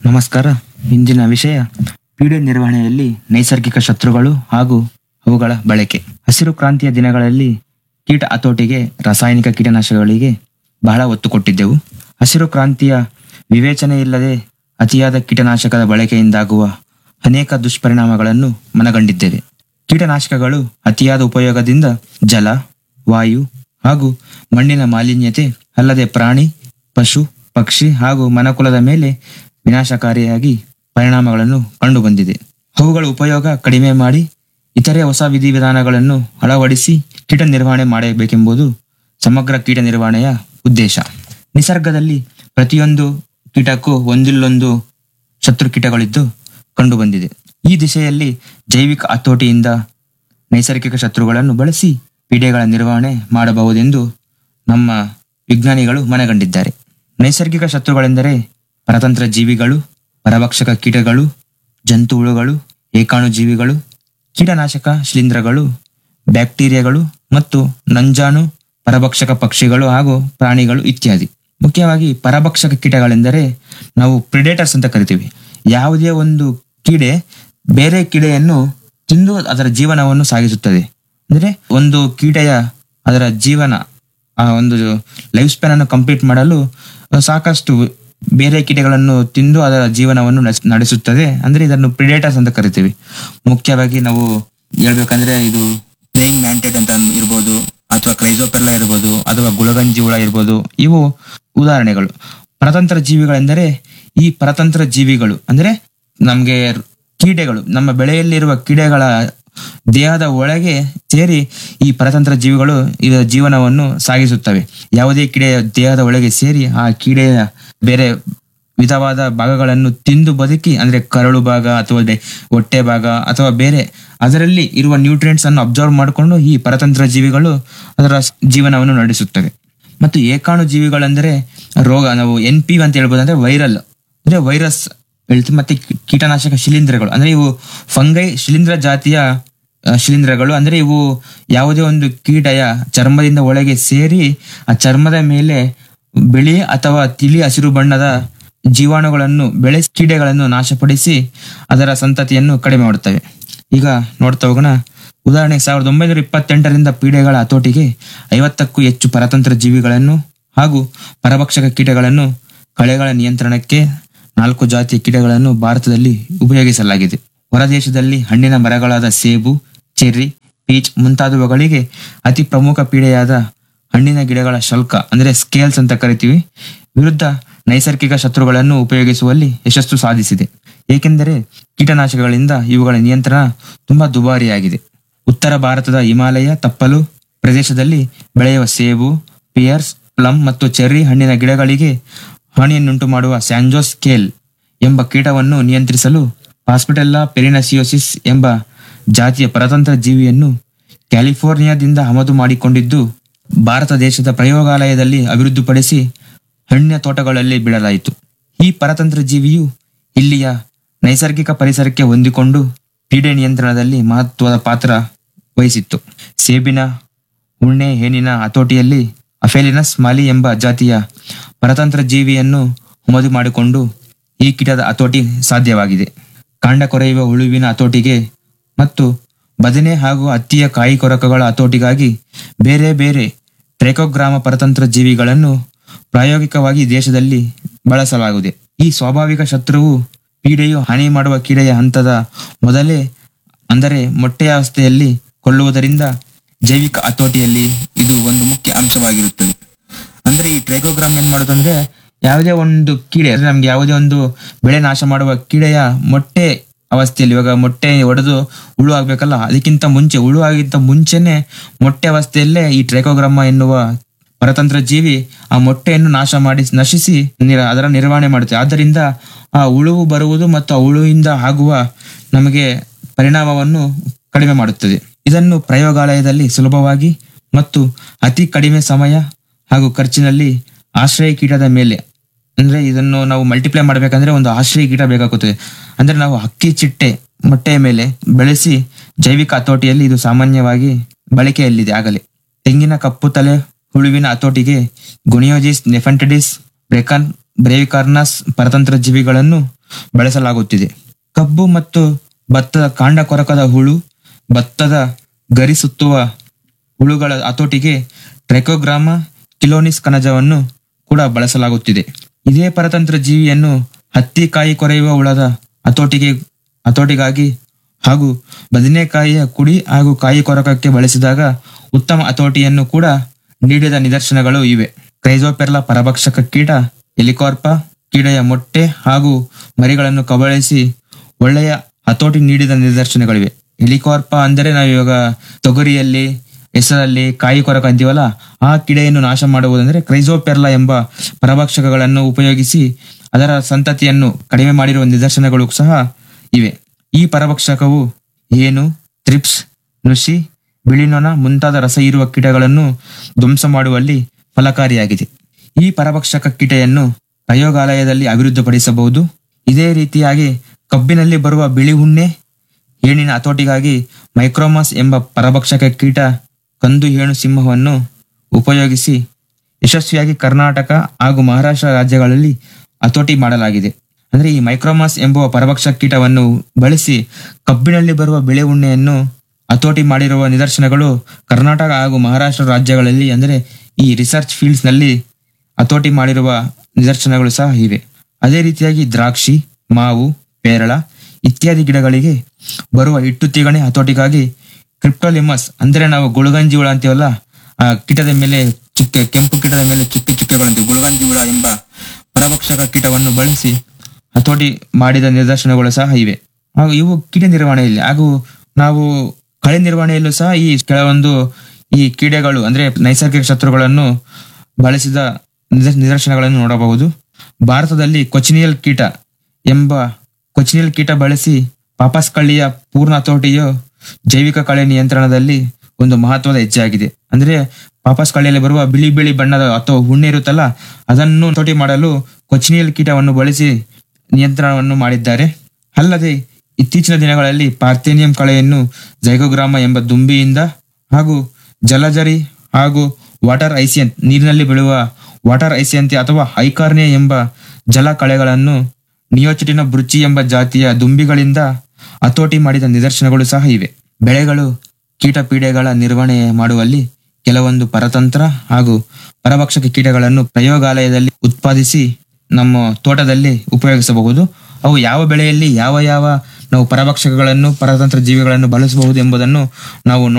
ನಮಸ್ಕಾರ ಇಂದಿನ ವಿಷಯ ಪೀಡೆ ನಿರ್ವಹಣೆಯಲ್ಲಿ ನೈಸರ್ಗಿಕ ಶತ್ರುಗಳು ಹಾಗೂ ಅವುಗಳ ಬಳಕೆ ಹಸಿರು ಕ್ರಾಂತಿಯ ದಿನಗಳಲ್ಲಿ ಕೀಟ ಹತೋಟಿಗೆ ರಾಸಾಯನಿಕ ಕೀಟನಾಶಕಗಳಿಗೆ ಬಹಳ ಒತ್ತು ಕೊಟ್ಟಿದ್ದೆವು ಹಸಿರು ಕ್ರಾಂತಿಯ ವಿವೇಚನೆ ಇಲ್ಲದೆ ಅತಿಯಾದ ಕೀಟನಾಶಕದ ಬಳಕೆಯಿಂದಾಗುವ ಅನೇಕ ದುಷ್ಪರಿಣಾಮಗಳನ್ನು ಮನಗಂಡಿದ್ದೇವೆ ಕೀಟನಾಶಕಗಳು ಅತಿಯಾದ ಉಪಯೋಗದಿಂದ ಜಲ ವಾಯು ಹಾಗೂ ಮಣ್ಣಿನ ಮಾಲಿನ್ಯತೆ ಅಲ್ಲದೆ ಪ್ರಾಣಿ ಪಶು ಪಕ್ಷಿ ಹಾಗೂ ಮನಕುಲದ ಮೇಲೆ ವಿನಾಶಕಾರಿಯಾಗಿ ಪರಿಣಾಮಗಳನ್ನು ಕಂಡುಬಂದಿದೆ ಅವುಗಳ ಉಪಯೋಗ ಕಡಿಮೆ ಮಾಡಿ ಇತರೆ ಹೊಸ ವಿಧಿವಿಧಾನಗಳನ್ನು ಅಳವಡಿಸಿ ಕೀಟ ನಿರ್ವಹಣೆ ಮಾಡಬೇಕೆಂಬುದು ಸಮಗ್ರ ಕೀಟ ನಿರ್ವಹಣೆಯ ಉದ್ದೇಶ ನಿಸರ್ಗದಲ್ಲಿ ಪ್ರತಿಯೊಂದು ಕೀಟಕ್ಕೂ ಒಂದಿಲ್ಲೊಂದು ಶತ್ರು ಕೀಟಗಳಿದ್ದು ಕಂಡುಬಂದಿದೆ ಈ ದಿಶೆಯಲ್ಲಿ ಜೈವಿಕ ಹತೋಟಿಯಿಂದ ನೈಸರ್ಗಿಕ ಶತ್ರುಗಳನ್ನು ಬಳಸಿ ಪೀಡೆಗಳ ನಿರ್ವಹಣೆ ಮಾಡಬಹುದೆಂದು ನಮ್ಮ ವಿಜ್ಞಾನಿಗಳು ಮನಗಂಡಿದ್ದಾರೆ ನೈಸರ್ಗಿಕ ಶತ್ರುಗಳೆಂದರೆ ಪರತಂತ್ರ ಜೀವಿಗಳು ಪರಭಕ್ಷಕ ಕೀಟಗಳು ಜಂತು ಹುಳುಗಳು ಏಕಾಣು ಜೀವಿಗಳು ಕೀಟನಾಶಕ ಶಿಲೀಂಧ್ರಗಳು ಬ್ಯಾಕ್ಟೀರಿಯಾಗಳು ಮತ್ತು ನಂಜಾಣು ಪರಭಕ್ಷಕ ಪಕ್ಷಿಗಳು ಹಾಗೂ ಪ್ರಾಣಿಗಳು ಇತ್ಯಾದಿ ಮುಖ್ಯವಾಗಿ ಪರಭಕ್ಷಕ ಕೀಟಗಳೆಂದರೆ ನಾವು ಪ್ರಿಡೇಟರ್ಸ್ ಅಂತ ಕರಿತೀವಿ ಯಾವುದೇ ಒಂದು ಕೀಡೆ ಬೇರೆ ಕೀಡೆಯನ್ನು ತಿಂದು ಅದರ ಜೀವನವನ್ನು ಸಾಗಿಸುತ್ತದೆ ಅಂದ್ರೆ ಒಂದು ಕೀಡೆಯ ಅದರ ಜೀವನ ಆ ಒಂದು ಲೈಫ್ ಸ್ಪ್ಯಾನ್ ಅನ್ನು ಕಂಪ್ಲೀಟ್ ಮಾಡಲು ಸಾಕಷ್ಟು ಬೇರೆ ಕೀಟಗಳನ್ನು ತಿಂದು ಅದರ ಜೀವನವನ್ನು ನಡ್ಸ್- ನಡೆಸುತ್ತದೆ ಅಂದ್ರೆ ಇದನ್ನು ಪ್ರಿಡೇಟರ್ಸ್ ಅಂತ ಕರಿತೀವಿ ಮುಖ್ಯವಾಗಿ ನಾವು ಹೇಳ್ಬೇಕಂದ್ರೆ ಇದು ಪ್ಲೇಯಿಂಗ್ ಮ್ಯಾಂಟೆಡ್ ಅಂತ ಇರ್ಬೋದು ಅಥವಾ ಕ್ರೈಸೋಪೆಲ್ಲ ಇರ್ಬೋದು ಅಥವಾ ಗುಳಗಂಜಿ ಹುಳ ಇರ್ಬೋದು ಇವು ಉದಾಹರಣೆಗಳು ಪರತಂತ್ರ ಜೀವಿಗಳೆಂದರೆ ಈ ಪರತಂತ್ರ ಜೀವಿಗಳು ಅಂದ್ರೆ ನಮ್ಗೆ ಕೀಡೆಗಳು ನಮ್ಮ ಬೆಳೆಯಲ್ಲಿರುವ ಕೀಡೆಗಳ ದೇಹದ ಒಳಗೆ ಸೇರಿ ಈ ಪರತಂತ್ರ ಜೀವಿಗಳು ಇದರ ಜೀವನವನ್ನು ಸಾಗಿಸುತ್ತವೆ ಯಾವುದೇ ಕೀಡೆಯ ದೇಹದ ಒಳಗೆ ಸೇರಿ ಆ ಕೀಡೆಯ ಬೇರೆ ವಿಧವಾದ ಭಾಗಗಳನ್ನು ತಿಂದು ಬದುಕಿ ಅಂದ್ರೆ ಕರಳು ಭಾಗ ಅಥವಾ ಡೆ- ಹೊಟ್ಟೆ ಭಾಗ ಅಥವಾ ಬೇರೆ ಅದರಲ್ಲಿ ಇರುವ ನ್ಯೂಟ್ರಿಯೆಂಟ್ಸ್ ಅನ್ನು ಅಬ್ಸರ್ವ್ ಮಾಡಿಕೊಂಡು ಈ ಪರತಂತ್ರ ಜೀವಿಗಳು ಅದರ ಸ್- ಜೀವನವನ್ನು ನಡೆಸುತ್ತವೆ ಮತ್ತು ಏಕಾಣು ಜೀವಿಗಳೆಂದರೆ ರೋಗ ನಾವು ಎನ್ ಪಿ ಅಂತ ಹೇಳ್ಬೋದು ಅಂದ್ರೆ ವೈರಲ್ ಅಂದ್ರೆ ವೈರಸ್ ಹೇಳ್ತೀವಿ ಮತ್ತೆ ಕೀ- ಕೀಟನಾಶಕ ಶಿಲೀಂಧ್ರಗಳು ಅಂದ್ರೆ ಇವು ಫಂಗೈ ಶಿಲೀಂಧ್ರ ಜಾತಿಯ ಆ, ಶಿಲೀಂಧ್ರಗಳು ಅಂದ್ರೆ ಇವು ಯಾವುದೇ ಒಂದು ಕೀಟಯ ಚರ್ಮದಿಂದ ಒಳಗೆ ಸೇರಿ ಆ ಚರ್ಮದ ಮೇಲೆ ಬಿಳಿ ಅಥವಾ ತಿಳಿ ಹಸಿರು ಬಣ್ಣದ ಜೀವಾಣುಗಳನ್ನು ಬೆಳೆ ಕೀಡೆಗಳನ್ನು ನಾಶಪಡಿಸಿ ಅದರ ಸಂತತಿಯನ್ನು ಕಡಿಮೆ ಮಾಡುತ್ತವೆ ಈಗ ನೋಡ್ತಾ ಹೋಗೋಣ ಉದಾಹರಣೆಗೆ ಸಾವಿರದ ಒಂಬೈನೂರ ಇಪ್ಪತ್ತೆಂಟರಿಂದ ಪೀಡೆಗಳ ಹತೋಟಿಗೆ ಐವತ್ತಕ್ಕೂ ಹೆಚ್ಚು ಪರತಂತ್ರ ಜೀವಿಗಳನ್ನು ಹಾಗೂ ಪರಭಕ್ಷಕ ಕೀಟಗಳನ್ನು ಕಳೆಗಳ ನಿಯಂತ್ರಣಕ್ಕೆ ನಾಲ್ಕು ಜಾತಿಯ ಕೀಟಗಳನ್ನು ಭಾರತದಲ್ಲಿ ಉಪಯೋಗಿಸಲಾಗಿದೆ ಹೊರದೇಶದಲ್ಲಿ ಹಣ್ಣಿನ ಮರಗಳಾದ ಸೇಬು ಚೆರ್ರಿ ಪೀಚ್ ಮುಂತಾದವುಗಳಿಗೆ ಅತಿ ಪ್ರಮುಖ ಪೀಡೆಯಾದ ಹಣ್ಣಿನ ಗಿಡಗಳ ಶಲ್ಕ ಅಂದ್ರೆ ಸ್ಕೇಲ್ಸ್ ಅಂತ ಕರಿತೀವಿ ವಿರುದ್ಧ ನೈಸರ್ಗಿಕ ಶತ್ರುಗಳನ್ನು ಉಪಯೋಗಿಸುವಲ್ಲಿ ಯಶಸ್ಸು ಸಾಧಿಸಿದೆ ಏಕೆಂದರೆ ಕೀಟನಾಶಕಗಳಿಂದ ಇವುಗಳ ನಿಯಂತ್ರಣ ತುಂಬಾ ದುಬಾರಿಯಾಗಿದೆ ಉತ್ತರ ಭಾರತದ ಹಿಮಾಲಯ ತಪ್ಪಲು ಪ್ರದೇಶದಲ್ಲಿ ಬೆಳೆಯುವ ಸೇಬು ಪಿಯರ್ಸ್ ಪ್ಲಮ್ ಮತ್ತು ಚೆರ್ರಿ ಹಣ್ಣಿನ ಗಿಡಗಳಿಗೆ ಹಾನಿಯನ್ನುಂಟು ಮಾಡುವ ಸ್ಯಾಂಜೋಸ್ ಸ್ಕೇಲ್ ಎಂಬ ಕೀಟವನ್ನು ನಿಯಂತ್ರಿಸಲು ಹಾಸ್ಪಿಟಲ್ಲಾ ಪೆರಿನಸಿಯೋಸಿಸ್ ಎಂಬ ಜಾತಿಯ ಪರತಂತ್ರ ಜೀವಿಯನ್ನು ಕ್ಯಾಲಿಫೋರ್ನಿಯಾದಿಂದ ಆಮದು ಮಾಡಿಕೊಂಡಿದ್ದು ಭಾರತ ದೇಶದ ಪ್ರಯೋಗಾಲಯದಲ್ಲಿ ಅಭಿವೃದ್ಧಿಪಡಿಸಿ ಹಣ್ಣಿನ ತೋಟಗಳಲ್ಲಿ ಬಿಡಲಾಯಿತು ಈ ಪರತಂತ್ರ ಜೀವಿಯು ಇಲ್ಲಿಯ ನೈಸರ್ಗಿಕ ಪರಿಸರಕ್ಕೆ ಹೊಂದಿಕೊಂಡು ಪೀಡೆ ನಿಯಂತ್ರಣದಲ್ಲಿ ಮಹತ್ವದ ಪಾತ್ರ ವಹಿಸಿತ್ತು ಸೇಬಿನ ಉಣ್ಣೆ ಹೇನಿನ ಹತೋಟಿಯಲ್ಲಿ ಅಫೆಲಿನಸ್ ಮಾಲಿ ಎಂಬ ಜಾತಿಯ ಪರತಂತ್ರ ಜೀವಿಯನ್ನು ಆಮದು ಮಾಡಿಕೊಂಡು ಈ ಕೀಟದ ಹತೋಟಿ ಸಾಧ್ಯವಾಗಿದೆ ಕಾಂಡ ಕೊರೆಯುವ ಹುಳುವಿನ ಹತೋಟಿಗೆ ಮತ್ತು ಬದನೆ ಹಾಗೂ ಹತ್ತಿಯ ಕಾಯಿ ಕೊರಕಗಳ ಹತೋಟಿಗಾಗಿ ಬೇರೆ ಬೇರೆ ಟ್ರೆಕೋಗ್ರಾಮ ಪರತಂತ್ರ ಜೀವಿಗಳನ್ನು ಪ್ರಾಯೋಗಿಕವಾಗಿ ದೇಶದಲ್ಲಿ ಬಳಸಲಾಗಿದೆ ಈ ಸ್ವಾಭಾವಿಕ ಶತ್ರುವು ಪೀಡೆಯು ಹಾನಿ ಮಾಡುವ ಕೀಡೆಯ ಹಂತದ ಮೊದಲೇ ಅಂದರೆ ಮೊಟ್ಟೆಯಾವಸ್ಥೆಯಲ್ಲಿ ಕೊಲ್ಲುವುದರಿಂದ ಜೈವಿಕ ಹತೋಟಿಯಲ್ಲಿ ಇದು ಒಂದು ಮುಖ್ಯ ಅಂಶವಾಗಿರುತ್ತದೆ ಅಂದ್ರೆ ಈ ಟ್ರೈಕೋಗ್ರಾಮ್ ಏನ್ ಮಾಡೋದಂದ್ರೆ ಯಾವುದೇ ಒಂದು ಕೀಡೆ ಅಂದ್ರೆ ನಮ್ಗೆ ಯಾವುದೇ ಒಂದು ಬೆಳೆ ನಾಶ ಮಾಡುವ ಕೀಡೆಯ ಮೊಟ್ಟೆ ಅವಸ್ಥೆಯಲ್ಲಿ ಇವಾಗ ಮೊಟ್ಟೆ ಒಡೆದು ಹುಳು ಆಗ್ಬೇಕಲ್ಲ ಅದಕ್ಕಿಂತ ಮುಂಚೆ ಹುಳು ಆಗಿಂತ ಮುಂಚೆನೆ ಮೊಟ್ಟೆ ಅವಸ್ಥೆಯಲ್ಲೇ ಈ ಟ್ರೈಕೋಗ್ರಾಮ ಎನ್ನುವ ಪರತಂತ್ರ ಜೀವಿ ಆ ಮೊಟ್ಟೆಯನ್ನು ನಾಶ ಮಾಡಿ ನಶಿಸಿ ನಿರ- ಅದರ ನಿರ್ವಹಣೆ ಮಾಡುತ್ತೆ ಆದ್ದರಿಂದ ಆ ಹುಳುವು ಬರುವುದು ಮತ್ತು ಆ ಹುಳುವಿಂದ ಆಗುವ ನಮಗೆ ಪರಿಣಾಮವನ್ನು ಕಡಿಮೆ ಮಾಡುತ್ತದೆ ಇದನ್ನು ಪ್ರಯೋಗಾಲಯದಲ್ಲಿ ಸುಲಭವಾಗಿ ಮತ್ತು ಅತಿ ಕಡಿಮೆ ಸಮಯ ಹಾಗೂ ಖರ್ಚಿನಲ್ಲಿ ಆಶ್ರಯ ಕೀಟದ ಮೇಲೆ ಅಂದ್ರೆ ಇದನ್ನು ನಾವು ಮಲ್ಟಿಪ್ಲೈ ಮಾಡ್ಬೇಕಂದ್ರೆ ಒಂದು ಆಶ್ರಯ ಕೀಟ ಬೇಕಾಗುತ್ತದೆ ಅಂದ್ರೆ ನಾವು ಹಕ್ಕಿ ಚಿಟ್ಟೆ ಮೊಟ್ಟೆಯ ಮೇಲೆ ಬೆಳೆಸಿ ಜೈವಿಕ ಹತೋಟಿಯಲ್ಲಿ ಇದು ಸಾಮಾನ್ಯವಾಗಿ ಬಳಕೆಯಲ್ಲಿದೆ ಆಗಲೇ ತೆಂಗಿನ ಕಪ್ಪು ತಲೆ ಹುಳುವಿನ ಹತೋಟಿಗೆ ಗುಣಿಯೋಜಿಸ್ ನೆಫಂಟಿಡಿಸ್ ಬ್ರೆಕನ್ ಬ್ರೇವಿಕಾರ್ನಸ್ ಪರತಂತ್ರ ಜೀವಿಗಳನ್ನು ಬಳಸಲಾಗುತ್ತಿದೆ ಕಬ್ಬು ಮತ್ತು ಭತ್ತದ ಕಾಂಡ ಕೊರಕದ ಹುಳು ಭತ್ತದ ಗರಿ ಸುತ್ತುವ ಹುಳುಗಳ ಹತೋಟಿಗೆ ಟ್ರೈಕೋಗ್ರಾಮ ಕಿಲೋನಿಸ್ ಕಣಜವನ್ನು ಕೂಡ ಬಳಸಲಾಗುತ್ತಿದೆ ಇದೇ ಪರತಂತ್ರ ಜೀವಿಯನ್ನು ಹತ್ತಿ ಕಾಯಿ ಕೊರೆಯುವ ಹುಳದ ಹತೋಟಿಗೆ ಹತೋಟಿಗಾಗಿ ಹಾಗೂ ಬದನೆಕಾಯಿಯ ಕುಡಿ ಹಾಗೂ ಕಾಯಿ ಕೊರಕಕ್ಕೆ ಬಳಸಿದಾಗ ಉತ್ತಮ ಹತೋಟಿಯನ್ನು ಕೂಡ ನೀಡಿದ ನಿದರ್ಶನಗಳು ಇವೆ ಕ್ರೈಸೋಪೆರ್ಲಾ ಪರಭಕ್ಷಕ ಕೀಟ ಎಲಿಕಾರ್ಪ ಕೀಡೆಯ ಮೊಟ್ಟೆ ಹಾಗೂ ಮರಿಗಳನ್ನು ಕಬಳಿಸಿ ಒಳ್ಳೆಯ ಹತೋಟಿ ನೀಡಿದ ನಿದರ್ಶನಗಳಿವೆ ಎಲಿಕಾರ್ಪ ಅಂದರೆ ನಾವು ಇವಾಗ ತೊಗರಿಯಲ್ಲಿ ಹೆಸರಲ್ಲಿ ಕಾಯಿ ಕೊರಕ ಅಂತೀವಲ್ಲ ಆ ಕಿಡೆಯನ್ನು ನಾಶ ಮಾಡುವುದಂದ್ರೆ ಕ್ರೈಸೋಪೆರ್ಲಾ ಎಂಬ ಪರಭಕ್ಷಕಗಳನ್ನು ಉಪಯೋಗಿಸಿ ಅದರ ಸಂತತಿಯನ್ನು ಕಡಿಮೆ ಮಾಡಿರುವ ನಿದರ್ಶನಗಳು ಸಹ ಇವೆ ಈ ಪರಭಕ್ಷಕವು ಏನು ತ್ರಿಪ್ಸ್ ನುಸಿ ಬಿಳಿನೊಣ ಮುಂತಾದ ರಸ ಇರುವ ಕೀಟಗಳನ್ನು ಧ್ವಂಸ ಮಾಡುವಲ್ಲಿ ಫಲಕಾರಿಯಾಗಿದೆ ಈ ಪರಭಕ್ಷಕ ಕೀಟೆಯನ್ನು ಪ್ರಯೋಗಾಲಯದಲ್ಲಿ ಅಭಿವೃದ್ಧಿಪಡಿಸಬಹುದು ಇದೇ ರೀತಿಯಾಗಿ ಕಬ್ಬಿನಲ್ಲಿ ಬರುವ ಬಿಳಿ ಹುಣ್ಣೆ ಹೇಣಿನ ಹತೋಟಿಗಾಗಿ ಮೈಕ್ರೋಮಾಸ್ ಎಂಬ ಪರಭಕ್ಷಕ ಕೀಟ ಕಂದು ಹೇಣು ಸಿಂಹವನ್ನು ಉಪಯೋಗಿಸಿ ಯಶಸ್ವಿಯಾಗಿ ಕರ್ನಾಟಕ ಹಾಗೂ ಮಹಾರಾಷ್ಟ್ರ ರಾಜ್ಯಗಳಲ್ಲಿ ಹತೋಟಿ ಮಾಡಲಾಗಿದೆ ಅಂದ್ರೆ ಈ ಮೈಕ್ರೋಮಾಸ್ ಎಂಬುವ ಪರಭಕ್ಷಕ ಕೀಟವನ್ನು ಬಳಸಿ ಕಬ್ಬಿನಲ್ಲಿ ಬರುವ ಬೆಳೆ ಉಣ್ಣೆಯನ್ನು ಹತೋಟಿ ಮಾಡಿರುವ ನಿದರ್ಶನಗಳು ಕರ್ನಾಟಕ ಹಾಗೂ ಮಹಾರಾಷ್ಟ್ರ ರಾಜ್ಯಗಳಲ್ಲಿ ಅಂದರೆ ಈ ರಿಸರ್ಚ್ ಫೀಲ್ಡ್ಸ್ ನಲ್ಲಿ ಹತೋಟಿ ಮಾಡಿರುವ ನಿದರ್ಶನಗಳು ಸಹ ಇವೆ ಅದೇ ರೀತಿಯಾಗಿ ದ್ರಾಕ್ಷಿ ಮಾವು ಪೇರಳ ಇತ್ಯಾದಿ ಗಿಡಗಳಿಗೆ ಬರುವ ಹಿಟ್ಟು ತಿಗಣೆ ಹತೋಟಿಗಾಗಿ ಕ್ರಿಪ್ಟೋಲಿಮಸ್ ಅಂದ್ರೆ ನಾವು ಗುಳುಗಂಜಿ ಹುಳ ಅಂತೀವಲ್ಲ ಆ ಕೀಟದ ಮೇಲೆ ಚುಕ್ಕೆ ಕೆಂಪು ಕೀಟದ ಮೇಲೆ ಚುಕ್ಕಿ ಚುಕ್ಕೆಗಳಂತೀವಿ ಗುಳುಗಂಜಿ ಹುಳ ಎಂಬ ಪರಭಕ್ಷಕ ಕೀಟವನ್ನು ಬಳಸಿ ಹತೋಟಿ ಮಾಡಿದ ನಿದರ್ಶನಗಳು ಸಹ ಇವೆ ಹಾಗೂ ಇವು ಕೀಟ ನಿರ್ವಹಣೆಯಲ್ಲಿ ಹಾಗೂ ನಾವು ಕಳೆ ನಿರ್ವಹಣೆಯಲ್ಲೂ ಸಹ ಈ ಕೆಲವೊಂದು ಈ ಕೀಡೆಗಳು ಅಂದ್ರೆ ನೈಸರ್ಗಿಕ ಶತ್ರುಗಳನ್ನು ಬಳಸಿದ ನಿದ- ನಿದರ್ಶನಗಳನ್ನು ನೋಡಬಹುದು ಭಾರತದಲ್ಲಿ ಕೊಚಿನಿಯಲ್ ಕೀಟ ಎಂಬ ಕೊಚಿನಿಯಲ್ ಕೀಟ ಬಳಸಿ ಪಾಪಸ್ ಕಳ್ಳಿಯ ಪೂರ್ಣ ಹತೋಟಿಯು ಜೈವಿಕ ಕಳೆ ನಿಯಂತ್ರಣದಲ್ಲಿ ಒಂದು ಮಹತ್ವದ ಹೆಜ್ಜೆಯಾಗಿದೆ ಅಂದ್ರೆ ಪಾಪಸ್ ಕಳ್ಳಿಯಲ್ಲಿ ಬರುವ ಬಿಳಿ ಬಿಳಿ ಬಣ್ಣದ ಅಥವಾ ಹುಣ್ಣೆ ಇರುತ್ತಲ್ಲ ಅದನ್ನು ಹತೋಟಿ ಮಾಡಲು ಕೊಚಿನಿಯಲ್ ಕೀಟವನ್ನು ಬಳಸಿ ನಿಯಂತ್ರಣವನ್ನು ಮಾಡಿದ್ದಾರೆ ಅಲ್ಲದೆ ಇತ್ತೀಚಿನ ದಿನಗಳಲ್ಲಿ ಪಾರ್ಥೇನಿಯಂ ಕಳೆಯನ್ನು ಜೈಗೋಗ್ರಾಮ ಎಂಬ ದುಂಬಿಯಿಂದ ಹಾಗೂ ಜಲಜರಿ ಹಾಗೂ ವಾಟರ್ ಐಸಿಯಂತ್ ನೀರಿನಲ್ಲಿ ಬೆಳೆಯುವ ವಾಟರ್ ಐಸಿಯಂತಿ ಅಥವಾ ಐಕಾರ್ನಿಯ ಎಂಬ ಜಲ ಕಳೆಗಳನ್ನು ನಿಯೋಚಿಟಿನ ಬೃಚಿ ಎಂಬ ಜಾತಿಯ ದುಂಬಿಗಳಿಂದ ಹತೋಟಿ ಮಾಡಿದ ನಿದರ್ಶನಗಳು ಸಹ ಇವೆ ಬೆಳೆಗಳು ಕೀಟ ಪೀಡೆಗಳ ನಿರ್ವಹಣೆ ಮಾಡುವಲ್ಲಿ ಕೆಲವೊಂದು ಪರತಂತ್ರ ಹಾಗೂ ಪರಭಕ್ಷಕ ಕೀಟಗಳನ್ನು ಪ್ರಯೋಗಾಲಯದಲ್ಲಿ ಉತ್ಪಾದಿಸಿ ನಮ್ಮ ತೋಟದಲ್ಲಿ ಉಪಯೋಗಿಸಬಹುದು ಅವು ಯಾವ ಬೆಳೆಯಲ್ಲಿ ಯಾವ ಯಾವ ನಾವು ಪರಭಕ್ಷಕಗಳನ್ನು ಪರತಂತ್ರ ಜೀವಿಗಳನ್ನು ಬಳಸಬಹುದು ಎಂಬುದನ್ನು ನಾವು